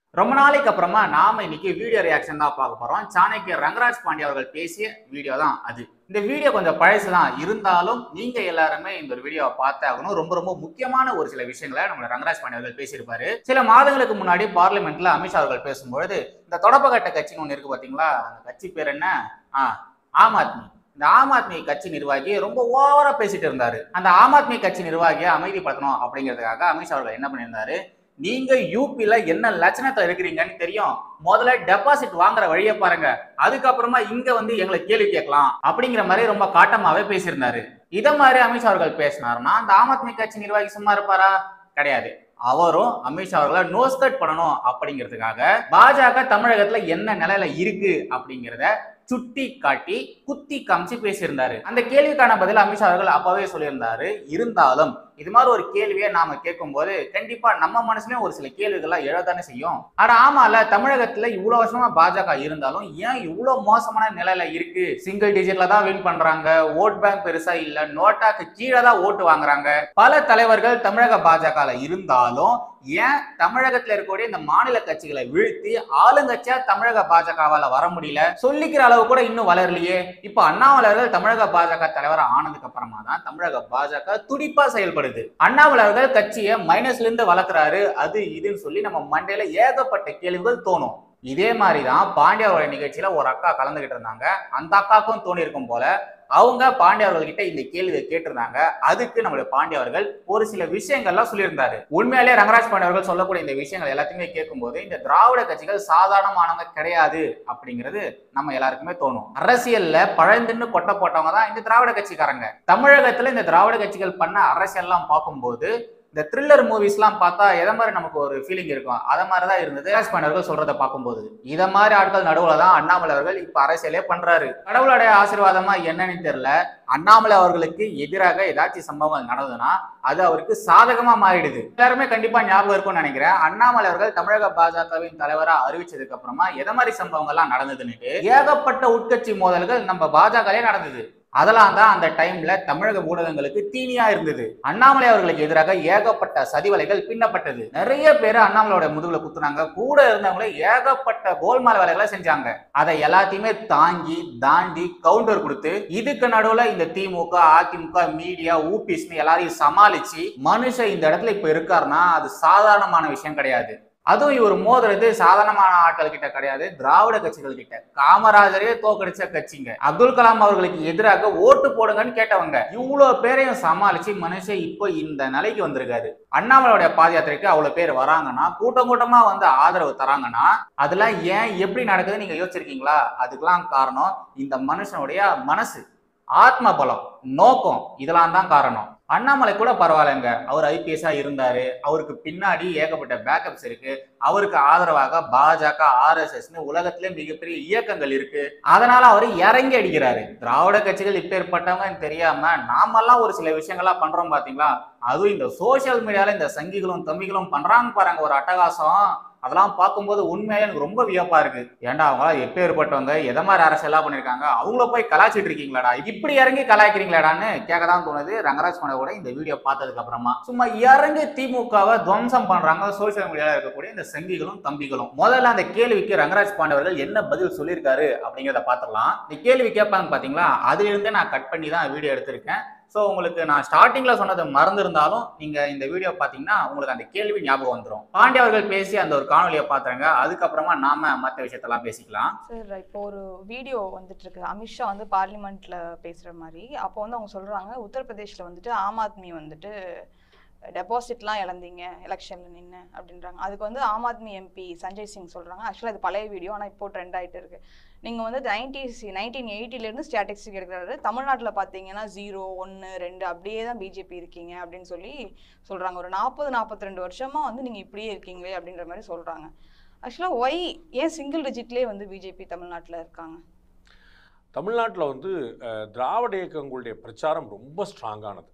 ரொம்ப நாளைக்கு அப்புறமா நாம இன்னைக்கு வீடியோ ரியாக்ஷன் தான் பார்க்க போறோம் சாணக்கிய ரங்கராஜ் பாண்டிய அவர்கள் பேசிய வீடியோ தான் அது இந்த வீடியோ கொஞ்சம் பழசு தான் இருந்தாலும் நீங்க எல்லாருமே இந்த ஒரு வீடியோவை பார்த்தாகணும் ரொம்ப ரொம்ப முக்கியமான ஒரு சில விஷயங்களை நம்ம ரங்கராஜ் பாண்டிய அவர்கள் பேசியிருப்பாரு சில மாதங்களுக்கு முன்னாடி பார்லிமெண்ட்ல அமித்ஷா அவர்கள் பேசும்பொழுது இந்த தொடப்பக்கட்ட கட்சின்னு ஒன்று இருக்கு பாத்தீங்களா அந்த கட்சி பேர் என்ன ஆ ஆம் ஆத்மி இந்த ஆம் ஆத்மி கட்சி நிர்வாகி ரொம்ப ஓவரா பேசிட்டு இருந்தாரு அந்த ஆம் ஆத்மி கட்சி நிர்வாகியை அமைதிப்படுத்தணும் அப்படிங்கிறதுக்காக அமித்ஷா அவர்கள் என்ன பண்ணியிருந்தாரு நீங்க யூபில என்ன லட்சணத்துல இருக்கிறீங்கன்னு தெரியும் முதல்ல டெபாசிட் வாங்குற வழியை பாருங்க அதுக்கப்புறமா இங்க வந்து எங்களை கேள்வி கேட்கலாம் அப்படிங்கிற மாதிரி ரொம்ப காட்டமாவே பேசியிருந்தாரு இத மாதிரி அமித்ஷா அவர்கள் பேசினாருன்னா அந்த ஆம் ஆத்மி கட்சி நிர்வாகி சும்மா இருப்பாரா கிடையாது அவரும் அமித்ஷா அவர்களை நோஸ்கட் பண்ணணும் அப்படிங்கிறதுக்காக பாஜக தமிழகத்துல என்ன நிலையில இருக்கு அப்படிங்கிறத சுட்டி காட்டி குத்தி காமிச்சு பேசியிருந்தாரு அந்த கேள்விக்கான பதில் அமித்ஷா அவர்கள் அப்பவே சொல்லியிருந்தாரு இருந்தாலும் இது மாதிரி ஒரு கேள்வியை நாம கேட்கும்போது கண்டிப்பா நம்ம மனசுலயும் ஒரு சில கேள்விகள்லாம் எழதானே செய்யும் ஆனா ஆமால தமிழகத்துல இவ்வளவு வருஷமா பாஜக இருந்தாலும் ஏன் இவ்வளவு மோசமான நிலையில இருக்கு சிங்கிள் டிஜிட்ல தான் வின் பண்றாங்க ஓட் பேங்க் பெருசா இல்ல நோட்டாக்கு கீழே தான் ஓட்டு வாங்குறாங்க பல தலைவர்கள் தமிழக பாஜகல இருந்தாலும் ஏன் தமிழகத்துல இருக்கக்கூடிய இந்த மாநில கட்சிகளை வீழ்த்தி ஆளுங்கட்சியா தமிழக பாஜகவால வர முடியல சொல்லிக்கிற அளவு கூட இன்னும் வளரலையே இப்ப அண்ணாமலர்கள் தமிழக பாஜக தலைவர் ஆனதுக்கு அப்புறமா தான் தமிழக பாஜக துடிப்பா செயல்படுது அண்ணாமலர்கள் கட்சியை மைனஸ்ல இருந்து வளர்க்குறாரு அது இதுன்னு சொல்லி நம்ம மண்டையில ஏகப்பட்ட கேள்விகள் தோணும் இதே மாதிரி தான் பாண்டியாவோட நிகழ்ச்சியில ஒரு அக்கா கலந்துகிட்டு இருந்தாங்க அந்த அக்காவுக்கும் தோணி இருக்கும் போல அவங்க பாண்டியவர்கள்கிட்ட இந்த கேள்வியை கேட்டிருந்தாங்க அதுக்கு நம்மளுடைய பாண்டியவர்கள் ஒரு சில விஷயங்கள்லாம் சொல்லியிருந்தாரு உண்மையாலே ரங்கராஜ் பாண்டியவர்கள் சொல்லக்கூடிய இந்த விஷயங்கள் எல்லாத்தையுமே கேட்கும்போது இந்த திராவிட கட்சிகள் சாதாரணமானவங்க கிடையாது அப்படிங்கிறது நம்ம எல்லாருக்குமே தோணும் அரசியல்ல பழந்துன்னு கொட்ட போட்டவங்க தான் இந்த திராவிட கட்சிக்காரங்க தமிழகத்துல இந்த திராவிட கட்சிகள் பண்ண அரசியல்லாம் பார்க்கும்போது இந்த த்ரில்லர் மூவிஸ்லாம் பார்த்தா எதை மாதிரி நமக்கு ஒரு ஃபீலிங் இருக்கும் அதை மாதிரி தான் இருந்தது ராஜ் பாண்டியர்கள் சொல்றதை பார்க்கும்போது இதை மாதிரி ஆட்கள் நடுவுல தான் அண்ணாமலை அவர்கள் இப்ப அரசியலே பண்றாரு கடவுளுடைய ஆசீர்வாதமா என்னன்னு தெரியல அண்ணாமலை அவர்களுக்கு எதிராக ஏதாச்சும் சம்பவங்கள் நடந்ததுன்னா அது அவருக்கு சாதகமா மாறிடுது எல்லாருமே கண்டிப்பா ஞாபகம் இருக்கும்னு நினைக்கிறேன் அண்ணாமலை அவர்கள் தமிழக பாஜகவின் தலைவரா அறிவிச்சதுக்கு அப்புறமா எதை மாதிரி சம்பவங்கள்லாம் நடந்ததுன்னுட்டு ஏகப்பட்ட உட்கட்சி மோதல்கள் நம்ம பாஜகலே நடந்தது அதெல்லாம் தான் அந்த டைம்ல தமிழக ஊடகங்களுக்கு தீனியா இருந்தது அண்ணாமலை அவர்களுக்கு எதிராக ஏகப்பட்ட சதிவலைகள் பின்னப்பட்டது நிறைய பேர் அண்ணாமலையோட முதுகுல குத்துனாங்க கூட இருந்தவங்களே ஏகப்பட்ட கோல்மால் வேலைகளை செஞ்சாங்க அதை எல்லாத்தையுமே தாங்கி தாண்டி கவுண்டர் கொடுத்து இதுக்கு நடுவுல இந்த திமுக அதிமுக மீடியா ஊபிஸ்னு எல்லாரையும் சமாளிச்சு மனுஷன் இந்த இடத்துல இப்ப இருக்காருன்னா அது சாதாரணமான விஷயம் கிடையாது அதுவும் இவர் மோதுறது சாதாரணமான ஆட்கள் கிட்ட கிடையாது திராவிட கட்சிகள் கிட்ட காமராஜரே தோக்கடிச்ச கட்சிங்க அப்துல் கலாம் அவர்களுக்கு எதிராக ஓட்டு போடுங்கன்னு கேட்டவங்க இவ்வளவு பேரையும் சமாளிச்சு மனுஷன் இப்போ இந்த நிலைக்கு வந்திருக்காரு அண்ணாமலையோட பாத யாத்திரைக்கு அவ்வளவு பேர் வராங்கன்னா கூட்டம் கூட்டமா வந்து ஆதரவு தராங்கன்னா அதெல்லாம் ஏன் எப்படி நடக்குதுன்னு நீங்க யோசிச்சிருக்கீங்களா அதுக்கெல்லாம் காரணம் இந்த மனுஷனுடைய மனசு ஆத்ம பலம் நோக்கம் இதெல்லாம் தான் காரணம் அண்ணாமலை கூட பரவாயில்லைங்க அவர் ஐபிஎஸ்ஆ இருந்தாரு அவருக்கு பின்னாடி ஏகப்பட்ட பேக்கப்ஸ் இருக்கு அவருக்கு ஆதரவாக பாஜக ஆர்எஸ்எஸ்னு உலகத்திலே மிகப்பெரிய இயக்கங்கள் இருக்கு அதனால அவர் இறங்கி அடிக்கிறாரு திராவிட கட்சிகள் இப்பேற்பட்டவங்க தெரியாம நாமெல்லாம் ஒரு சில விஷயங்கள்லாம் பண்றோம் பாத்தீங்களா அதுவும் இந்த சோசியல் மீடியால இந்த சங்கிகளும் தம்பிகளும் பண்றாங்க பாருங்க ஒரு அட்டகாசம் அதெல்லாம் பார்க்கும்போது உண்மையிலே எனக்கு ரொம்ப வியப்பா இருக்கு ஏன்டா அவங்க எப்பேற்பட்டவங்க எதை மாதிரி அரசியலா பண்ணிருக்காங்க அவங்கள போய் கலாச்சிட்டு இருக்கீங்களாடா இப்படி இறங்கி கலாய்க்கிறீங்களாடான்னு கேட்க தான் தோணுது ரங்கராஜ் பண்ண கூட இந்த வீடியோ பார்த்ததுக்கு அப்புறமா சும்மா இறங்கி திமுகவை துவம்சம் பண்றாங்க சோசியல் மீடியால இருக்கக்கூடிய இந்த சங்கிகளும் தம்பிகளும் முதல்ல அந்த கேள்விக்கு ரங்கராஜ் பாண்டவர்கள் என்ன பதில் சொல்லியிருக்காரு அப்படிங்கிறத பார்த்துடலாம் இந்த கேள்வி கேட்பாங்க பாத்தீங்களா அதுல இருந்தே நான் கட் பண்ணி தான் வீடியோ எடுத்திருக்கேன் ஸோ உங்களுக்கு நான் ஸ்டார்டிங்ல சொன்னது மறந்துருந்தாலும் நீங்க இந்த வீடியோ பார்த்தீங்கன்னா உங்களுக்கு அந்த கேள்வி ஞாபகம் வந்துடும் பாண்டிய அவர்கள் பேசி அந்த ஒரு காணொலியை பார்த்துருங்க அதுக்கப்புறமா நாம மற்ற விஷயத்தெல்லாம் பேசிக்கலாம் சார் இப்போ ஒரு வீடியோ வந்துட்டு இருக்கு அமித்ஷா வந்து பார்லிமெண்ட்ல பேசுற மாதிரி அப்போ வந்து அவங்க சொல்றாங்க உத்தரப்பிரதேஷ்ல வந்துட்டு ஆம் ஆத்மி வந்துட்டு டெபாசிட்லாம் இழந்தீங்க எலெக்ஷன்ல நின்று அப்படின்றாங்க அதுக்கு வந்து ஆம் ஆத்மி எம்பி சஞ்சய் சிங் சொல்றாங்க ஆக்சுவலாக இது பழைய வீடியோ ஆனால் இப்போ ட்ரெண்ட் ஆயிட்டு இருக்கு நீங்கள் வந்து நைன்டி நைன்டீன் எயிட்டிலேருந்து ஸ்டாட்டிஸ்டிக் எடுக்கிறாரு தமிழ்நாட்டில் பார்த்தீங்கன்னா ஜீரோ ஒன்று ரெண்டு அப்படியே தான் பிஜேபி இருக்கீங்க அப்படின்னு சொல்லி சொல்கிறாங்க ஒரு நாற்பது நாற்பத்தி ரெண்டு வருஷமாக வந்து நீங்கள் இப்படியே இருக்கீங்களே அப்படின்ற மாதிரி சொல்கிறாங்க ஆக்சுவலாக ஒய் ஏன் சிங்கிள் டிஜிட்லேயே வந்து பிஜேபி தமிழ்நாட்டில் இருக்காங்க தமிழ்நாட்டில் வந்து அஹ், திராவிட இயக்கங்களுடைய பிரச்சாரம் ரொம்ப ஸ்ட்ராங்கானது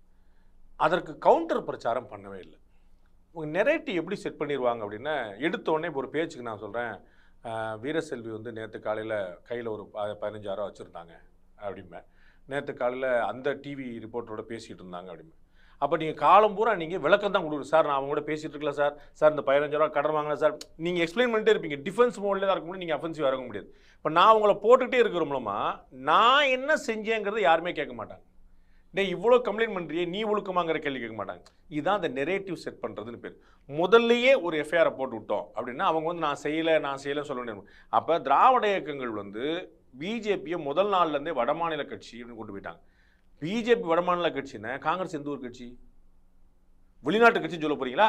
அதற்கு கவுண்டர் பிரச்சாரம் பண்ணவே இல்லை உங்க நெரேட்டிவ் எப்படி செட் பண்ணிடுவாங்க அப்படின்னா எடுத்த உடனே இப்போ ஒரு பேச்சுக்கு நான் சொல்கிறேன் வீரசெல்வி வந்து நேற்று காலையில் கையில் ஒரு ப- பதினஞ்சாயிரம் வச்சுருந்தாங்க அப்படிம்பேன் நேற்று காலையில் அந்த டிவி ரிப்போர்ட்டரோட பேசிகிட்டு இருந்தாங்க அப்படிம்பேன் அப்போ நீங்கள் காலம் பூரா நீங்கள் விளக்கம் தான் கொடுக்குறது சார் நான் அவங்க கூட பேசிட்டு இருக்கல சார் சார் இந்த பதினஞ்சு ரூபா கடன் வாங்கினேன் சார் நீங்கள் எக்ஸ்பிளைன் பண்ணிட்டே இருப்பீங்க டிஃபென்ஸ் மோட்லேயே தான் இருக்க முடியும் நீங்கள் அஃபென்சிவ் இறங்க முடியாது இப்போ நான் உங்களை போட்டுக்கிட்டே இருக்கிற மூலமா நான் என்ன செஞ்சேங்கிறத யாருமே கேட்க மாட்டாங்க டேய் இவ்வளோ கம்ப்ளைண்ட் பண்ணுறியே நீ ஒழுக்கமாங்கிற கேள்வி கேட்க மாட்டாங்க இதுதான் அந்த நெரேட்டிவ் செட் பண்ணுறதுன்னு பேர் முதல்லயே ஒரு எஃப்ஐஆரை போட்டு விட்டோம் அப்படின்னா அவங்க வந்து நான் செய்யலை நான் செய்யலைன்னு சொல்ல முடியாது அப்போ திராவிட இயக்கங்கள் வந்து பிஜேபியை முதல் நாள்லேருந்தே வடமாநில கட்சி அப்படின்னு கொண்டு போயிட்டாங்க பிஜேபி வடமாநில கட்சின்னா காங்கிரஸ் எந்த ஒரு கட்சி வெளிநாட்டு கட்சின்னு சொல்ல போறீங்களா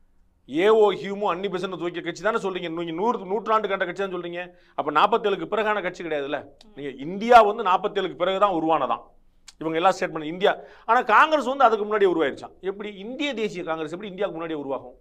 ஏஓ ஹியூமோ அன்னி பெசன்ட் துவைக்க கட்சி தானே சொல்றீங்க நீங்க நூறு நூற்றாண்டு கண்ட கட்சி தான் சொல்றீங்க அப்ப நாற்பத்தேழுக்கு பிறகான கட்சி கிடையாதுல்ல நீங்க இந்தியா வந்து நாற்பத்தேழுக்கு பிறகு தான் உருவானதான் இவங்க எல்லாம் ஸ்டேட் பண்ணி இந்தியா ஆனா காங்கிரஸ் வந்து அதுக்கு முன்னாடியே உருவாயிருச்சான் எப்படி இந்திய தேசிய காங்கிரஸ் எப்படி இந்தியாவுக்கு முன்னாடியே உருவாகும்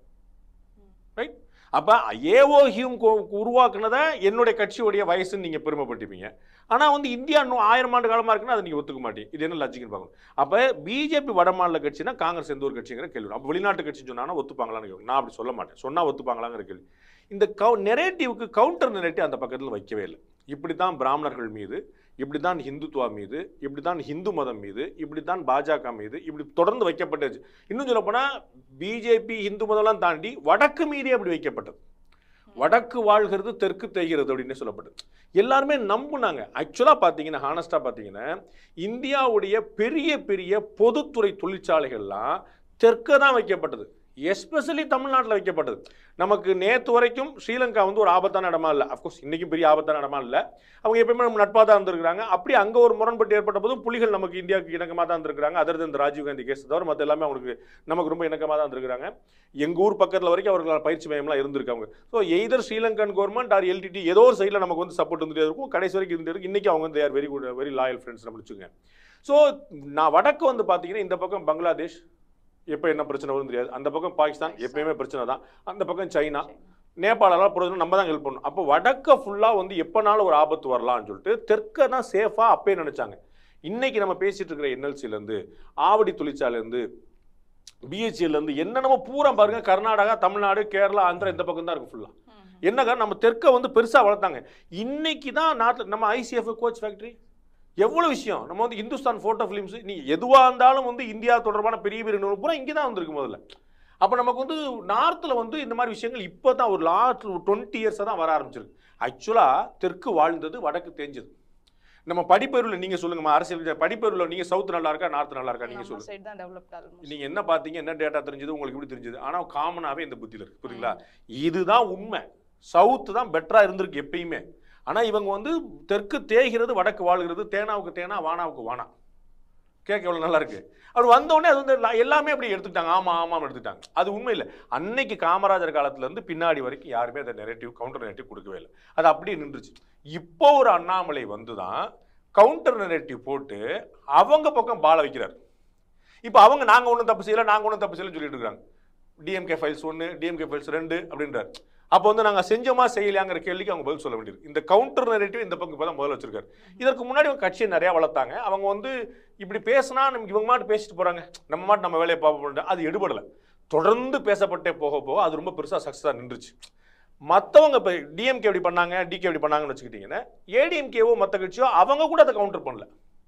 ரைட் அப்ப ஏஓ ஹியூம் உருவாக்குனதை என்னுடைய கட்சியுடைய வயசுன்னு நீங்க பெருமைப்பட்டிருப்பீங்க ஆனா வந்து இந்தியா இன்னும் ஆயிரம் ஆண்டு காலமா இருக்குன்னா அதை நீங்க ஒத்துக்க மாட்டீங்க இது என்ன லாஜிக்னு பார்க்கணும் அப்ப பிஜேபி வடமாநில கட்சினா காங்கிரஸ் எந்த ஒரு கட்சிங்கிற கேள்வி வரும். அப்ப வெளிநாட்டு கட்சி சொன்னாங்கன்னா ஒத்துப்பாங்களான்னு கேட்கும் நான் அப்படி சொல்ல மாட்டேன் சொன்னா ஒத்துப்பாங்களாங்கிற கேள்வி இந்த கவு நெரேட்டிவ்க்கு கவுண்டர் நெரேட்டிவ் அந்த பக்கத்தில் வைக்கவே இல்லை இப்படி தான் பிராமணர்கள் மீது இப்படி தான் ஹிந்துத்துவா மீது இப்படி தான் ஹிந்து மதம் மீது இப்படி தான் பாஜக மீது இப்படி தொடர்ந்து வைக்கப்பட்டுச்சு இன்னும் சொல்ல போனால் பிஜேபி ஹிந்து மதம்லாம் தாண்டி வடக்கு மீதே அப்படி வைக்கப்பட்டது வடக்கு வாழ்கிறது தெற்கு தேய்கிறது அப்படின்னு சொல்லப்பட்டது எல்லாருமே நம்புனாங்க ஆக்சுவலாக பார்த்தீங்கன்னா ஹானஸ்டாக பார்த்தீங்கன்னா இந்தியாவுடைய பெரிய பெரிய பொதுத்துறை தொழிற்சாலைகள்லாம் தெற்க தான் வைக்கப்பட்டது எஸ்பெஷலி தமிழ்நாட்டில் வைக்கப்பட்டது நமக்கு நேற்று வரைக்கும் ஸ்ரீலங்கா வந்து ஒரு ஆபத்தான இடமா இல்லை அஃப்கோர்ஸ் இன்றைக்கும் பெரிய ஆபத்தான இடமா இல்லை அவங்க எப்பயுமே நம்ம நட்பாக தான் இருந்திருக்காங்க அப்படி அங்கே ஒரு முரண்பட்டு ஏற்பட்ட போதும் புலிகள் நமக்கு இந்தியாவுக்கு இணக்கமாக தான் இருந்திருக்காங்க அதர் இந்த ராஜீவ்காந்தி கேஸ் தவிர மற்ற எல்லாமே அவங்களுக்கு நமக்கு ரொம்ப இணக்கமாக தான் இருந்திருக்காங்க எங்கள் ஊர் பக்கத்தில் வரைக்கும் அவர்களால் பயிற்சி மையம்லாம் இருந்திருக்காங்க so either Sri Lankan government or LTTE ஏதோ ஒரு சைடில் நமக்கு வந்து சப்போர்ட் வந்துட்டே இருக்கும் கடைசி வரைக்கும் இருந்தே இருக்கும் இன்றைக்கி அவங்க வந்து யார் very good very loyal friends நம்ம வச்சுக்கோங்க ஸோ நான் வடக்கு வந்து பார்த்தீங்கன்னா இந்த பக்கம் பங்களாதேஷ் எப்போ என்ன பிரச்சனை வரும் தெரியாது அந்த பக்கம் பாகிஸ்தான் எப்பயுமே பிரச்சனை தான் அந்த பக்கம் சைனா நேபாளெல்லாம் போகிறது நம்ம தான் ஹெல்ப் பண்ணணும் அப்போ வடக்க ஃபுல்லாக வந்து எப்போனாலும் ஒரு ஆபத்து வரலாம்னு சொல்லிட்டு தெற்க தான் சேஃபாக அப்பயே நினச்சாங்க இன்னைக்கு நம்ம பேசிட்டு இருக்கிற என்எல்சிலேருந்து ஆவடி தொழிற்சாலையிலேருந்து பிஹெச்இலேருந்து என்னென்னமோ பூரா பாருங்க கர்நாடகா தமிழ்நாடு கேரளா ஆந்திரா இந்த பக்கம் தான் இருக்கும் ஃபுல்லாக என்ன காரணம் நம்ம தெற்க வந்து பெருசாக வளர்த்தாங்க இன்னைக்கு தான் நாட்டில் நம்ம ஐசிஎஃப் கோச் ஃபேக்ட்ரி எவ்வளோ விஷயம் நம்ம வந்து இந்துஸ்தான் ஃபோட்டோ ஃபிலிம்ஸ் நீ எதுவாக இருந்தாலும் வந்து இந்தியா தொடர்பான பெரிய பெரிய நிறுவனம் பூரா இங்கே தான் வந்திருக்கு முதல்ல அப்போ நமக்கு வந்து நார்த்தில் வந்து இந்த மாதிரி விஷயங்கள் இப்போ தான் ஒரு லாஸ்ட் டுவெண்ட்டி இயர்ஸாக தான் வர ஆரம்பிச்சிருக்கு ஆக்சுவலாக தெற்கு வாழ்ந்தது வடக்கு தேஞ்சது நம்ம படிப்பறிவில் நீங்கள் சொல்லுங்கம்மா அரசியல் படிப்பறிவில் நீங்கள் சவுத் நல்லா இருக்கா நார்த் நல்லா இருக்கா நீங்கள் நம்ம சொல்லுங்க சைடு தான் டெவலப்ட் ஆல்மோஸ்ட் நீங்க என்ன பார்த்தீங்க என்ன டேட்டா தெரிஞ்சது உங்களுக்கு எப்படி தெரிஞ்சது ஆனா காமனாவே இந்த புத்தியில இருக்கு புரியுங்களா இதுதான் உண்மை சவுத் தான் பெட்டரா இருந்திருக்கு எப்பயுமே ஆனா இவங்க வந்து தெற்கு தேய்கிறது வடக்கு வாழ்கிறது தேனாவுக்கு தேனா வானாவுக்கு வானா கேட்க எவ்வளவு நல்லா இருக்கு அவர் வந்த உடனே அது வந்து எல்லா- எல்லாமே அப்படி எடுத்துக்கிட்டாங்க ஆமா ஆமாம் எடுத்துட்டாங்க அது உண்மை இல்லை அன்னைக்கு காமராஜர் காலத்துல இருந்து பின்னாடி வரைக்கும் யாருமே அந்த நெரேட்டிவ் கவுண்டர் நெரேட்டிவ் கொடுக்கவே இல்லை அது அப்படியே நின்றுச்சு இப்போ ஒரு அண்ணாமலை வந்து தான் கவுண்டர் நெரேட்டிவ் போட்டு அவங்க பக்கம் பால வைக்கிறார் இப்போ அவங்க நாங்கள் ஒன்றும் தப்பு செய்யலை நாங்கள் ஒன்றும் தப்பு செய்யலைன்னு சொல்லிட்டு இருக்காங்க டிஎம்கே ஃபைல்ஸ் ஒன்று டிஎம்கே ஃபைல்ஸ் ரெண்டு அப்படின்றார் அப்போ வந்து நாங்கள் செஞ்சோமா செய்யலையாங்கிற கேள்விக்கு அவங்க பதில் சொல்ல வேண்டியது இந்த கவுண்டர் நெரேட்டிவ் இந்த பக்கம் இப்போ தான் முதல்ல வச்சிருக்காரு இதற்கு முன்னாடி அவங்க கட்சியை நிறையா வளர்த்தாங்க அவங்க வந்து இப்படி பேசினா நமக்கு இவங்க மாட்டு பேசிட்டு போகிறாங்க நம்ம மாட்டு நம்ம வேலையை பார்ப்போம் அது எடுபடலை தொடர்ந்து பேசப்பட்டே போக போக அது ரொம்ப பெருசாக சக்ஸஸாக நின்றுச்சு மற்றவங்க இப்போ டிஎம்கே எப்படி பண்ணாங்க டிகே எப்படி பண்ணாங்கன்னு வச்சுக்கிட்டிங்கன்னா ஏடிஎம்கேவோ மற்ற கட்சியோ அவங்க கூட அதை கவுண்டர் பண்ணல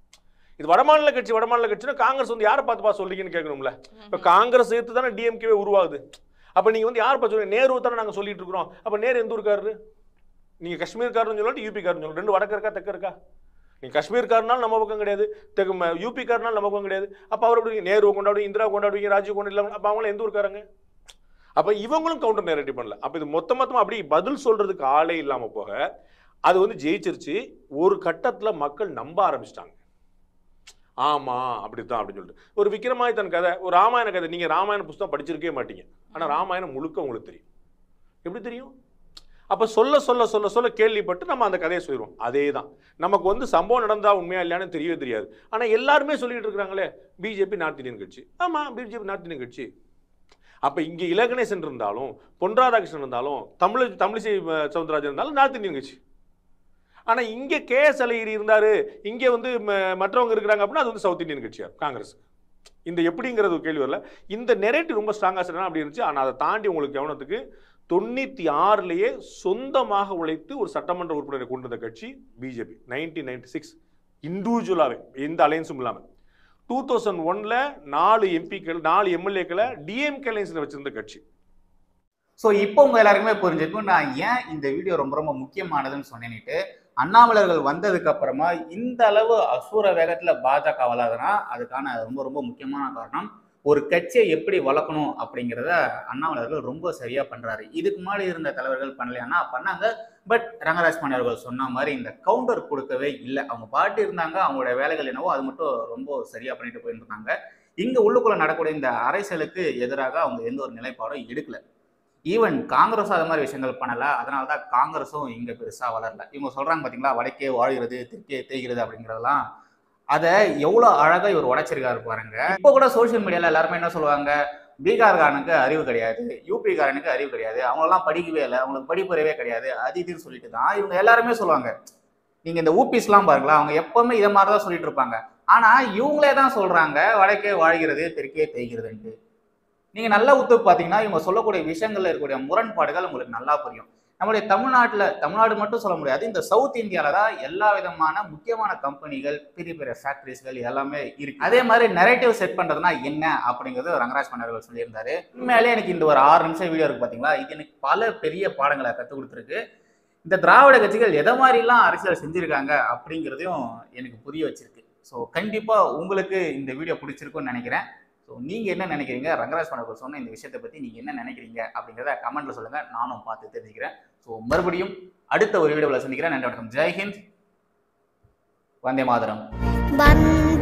இது வடமாநில கட்சி வடமாநில கட்சினா காங்கிரஸ் வந்து யாரை பார்த்து பார்த்து சொல்றீங்கன்னு கேட்கணும்ல இப்போ காங்கிரஸ் சேர்த்து தானே டிஎம்கேவே உருவாகுது அப்போ நீங்கள் வந்து யார் பார்த்து சொல்றீங்க நேரு தானே நாங்கள் சொல்லிட்டு இருக்கிறோம் அப்போ நேரு எந்த ஊருக்காரரு நீங்கள் காஷ்மீர்காரன்னு சொல்லலாம் யூபிக்காரன்னு சொல்லலாம் ரெண்டு வடக்கு இருக்கா தெற்கு இருக்கா நீங்கள் காஷ்மீர்காரனாலும் நம்ம பக்கம் கிடையாது தெற்கு ம- யூபிக்காரனாலும் நம்ம பக்கம் கிடையாது அப்போ அவர் எப்படி நேரு கொண்டாடுவீங்க இந்திரா கொண்டாடுவீங்க ராஜீவ் கொண்டாடு அப்போ அவங்களாம் எந்த ஊருக்காரங்க அப்போ இவங்களும் கவுண்டர் நேரட்டிவ் பண்ணல அப்போ இது மொத்த மொத்தமாக அப்படி பதில் சொல்றதுக்கு ஆளே இல்லாமல் போக அது வந்து ஜெயிச்சிருச்சு ஒரு கட்டத்தில் மக்கள் நம்ப ஆரம்பிச்சிட்டாங்க ஆமா அப்படித்தான் அப்படின்னு சொல்லிட்டு ஒரு விக்ரமாதித்தன் கதை ஒரு ராமாயண கதை நீங்க ராமாயண புஸ்தகம் படிச்சிருக்கவே மாட்டீங்க ஆனா ராமாயணம் முழுக்க உங்களுக்கு தெரியும் எப்படி தெரியும் அப்ப சொல்ல சொல்ல சொல்ல சொல்ல கேள்விப்பட்டு நம்ம அந்த கதையை சொல்லிடுவோம் அதே தான் நமக்கு வந்து சம்பவம் நடந்தா உண்மையா இல்லையான்னு தெரியவே தெரியாது ஆனா எல்லாருமே சொல்லிட்டு இருக்காங்களே பிஜேபி நார்த் இந்தியன் கட்சி ஆமா பிஜேபி நார்த் இந்தியன் கட்சி அப்ப இங்க இலகணேசன் இருந்தாலும் பொன் ராதாகிருஷ்ணன் இருந்தாலும் தமிழ் தமிழிசை அஹ், சவுந்தரராஜன் இருந்தாலும் நார்த் இந்தியன் கட்சி ஆனா இங்க கே எஸ் அழகிரி இருந்தாரு இங்க வந்து ம- மற்றவங்க இருக்கிறாங்க அப்படின்னா அது வந்து சவுத் இந்தியன் கட்சியா காங்கிரஸ் இந்த எப்படிங்கிறது ஒரு கேள்வி வரல இந்த நெரேட்டிவ் ரொம்ப ஸ்ட்ராங்கா சரினா அப்படி இருந்துச்சு ஆனா அதை தாண்டி உங்களுக்கு கவனத்துக்கு தொண்ணூத்தி ஆறுலயே சொந்தமாக உழைத்து ஒரு சட்டமன்ற உறுப்பினரை கொண்டு வந்த கட்சி பிஜேபி நைன்டீன் நைன்டி சிக்ஸ் இண்டிவிஜுவலாகவே எந்த அலையன்ஸும் இல்லாமல் டூ தௌசண்ட் ஒன்ல நாலு எம்பிக்கள் நாலு எம்எல்ஏக்களை டிஎம்கே லைன்ஸ்ல வச்சிருந்த கட்சி ஸோ இப்போ உங்க எல்லாருக்குமே புரிஞ்சிருக்கும் நான் ஏன் இந்த வீடியோ ரொம்ப ரொம்ப முக்கியமானதுன்னு சொன்னேன்னுட்டு அண்ணாமலர்கள் வந்ததுக்கு அப்புறமா இந்த அளவு அசூர வேகத்துல பாஜக வளருதுன்னா அதுக்கான ரொம்ப ரொம்ப முக்கியமான காரணம் ஒரு கட்சியை எப்படி வளர்க்கணும் அப்படிங்கிறத அண்ணாமலர்கள் ரொம்ப சரியா பண்றாரு இதுக்கு முன்னாடி இருந்த தலைவர்கள் பண்ணலையானா பண்ணாங்க பட் ரங்கராஜ் பாண்டி அவர்கள் சொன்ன மாதிரி இந்த கவுண்டர் கொடுக்கவே இல்லை அவங்க பாட்டு இருந்தாங்க அவங்களோட வேலைகள் என்னவோ அது மட்டும் ரொம்ப சரியா பண்ணிட்டு போயிட்டு இருந்தாங்க இங்க உள்ளுக்குள்ள நடக்கக்கூடிய இந்த அரசியலுக்கு எதிராக அவங்க எந்த ஒரு நிலைப்பாடும் எடுக்கல ஈவன் காங்கிரஸும் அது மாதிரி விஷயங்கள் பண்ணல அதனால தான் காங்கிரஸும் இங்க பெருசா வளரல இவங்க சொல்றாங்க பாத்தீங்களா வடக்கே வாழ்கிறது தெற்கே தேய்கிறது அப்படிங்கிறதெல்லாம் அதை எவ்வளோ அழகா இவர் உடைச்சிருக்காரு பாருங்க இப்போ கூட சோஷியல் மீடியால எல்லாருமே என்ன சொல்லுவாங்க பீகார்காரனுக்கு அறிவு கிடையாது யூபிகாரனுக்கு அறிவு கிடையாது அவங்கெல்லாம் படிக்கவே இல்லை அவங்களுக்கு படிப்பறிவே கிடையாது அது இதுன்னு சொல்லிட்டு தான் இவங்க எல்லாருமே சொல்லுவாங்க நீங்க இந்த ஊபிஸ்லாம் பாருங்களா அவங்க எப்பவுமே இதை மாதிரி தான் சொல்லிட்டு இருப்பாங்க ஆனா இவங்களே தான் சொல்றாங்க வடக்கே வாழ்கிறது தெற்கே தேய்கிறதுன்ட்டு நீங்க நல்லா உத்து பார்த்தீங்கன்னா இவங்க சொல்லக்கூடிய விஷயங்கள்ல இருக்கக்கூடிய முரண்பாடுகள் உங்களுக்கு நல்லா புரியும் நம்முடைய தமிழ்நாட்டுல தமிழ்நாடு மட்டும் சொல்ல முடியாது இந்த சவுத் இந்தியால தான் எல்லா விதமான முக்கியமான கம்பெனிகள் பெரிய பெரிய ஃபேக்டரிஸ்கள் எல்லாமே இருக்கு அதே மாதிரி நெரேட்டிவ் செட் பண்றதுனா என்ன அப்படிங்கிறது ரங்கராஜ் மன்னர்கள் சொல்லியிருந்தாரு உண்மையாலே எனக்கு இந்த ஒரு ஆறு நிமிஷம் வீடியோ இருக்கு பாத்தீங்களா இது எனக்கு பல பெரிய பாடங்களை கற்றுக் கொடுத்துருக்கு இந்த திராவிட கட்சிகள் எதை மாதிரிலாம் அரசியல் செஞ்சிருக்காங்க அப்படிங்கிறதையும் எனக்கு புரிய வச்சிருக்கு ஸோ கண்டிப்பா உங்களுக்கு இந்த வீடியோ பிடிச்சிருக்கும்னு நினைக்கிறேன் ஸோ நீங்கள் என்ன நினைக்கிறீங்க ரங்கராஜ் மன்னர்கள் சொன்ன இந்த விஷயத்தை பற்றி நீங்கள் என்ன நினைக்கிறீங்க அப்படிங்கிறத கமெண்ட்ல சொல்லுங்கள் நானும் பார்த்து தெரிஞ்சுக்கிறேன் ஸோ மறுபடியும் அடுத்த ஒரு வீடியோவில் சந்திக்கிறேன் நன்றி வணக்கம் ஜெய்ஹிந்த் வந்தே மாதரம் வந்தே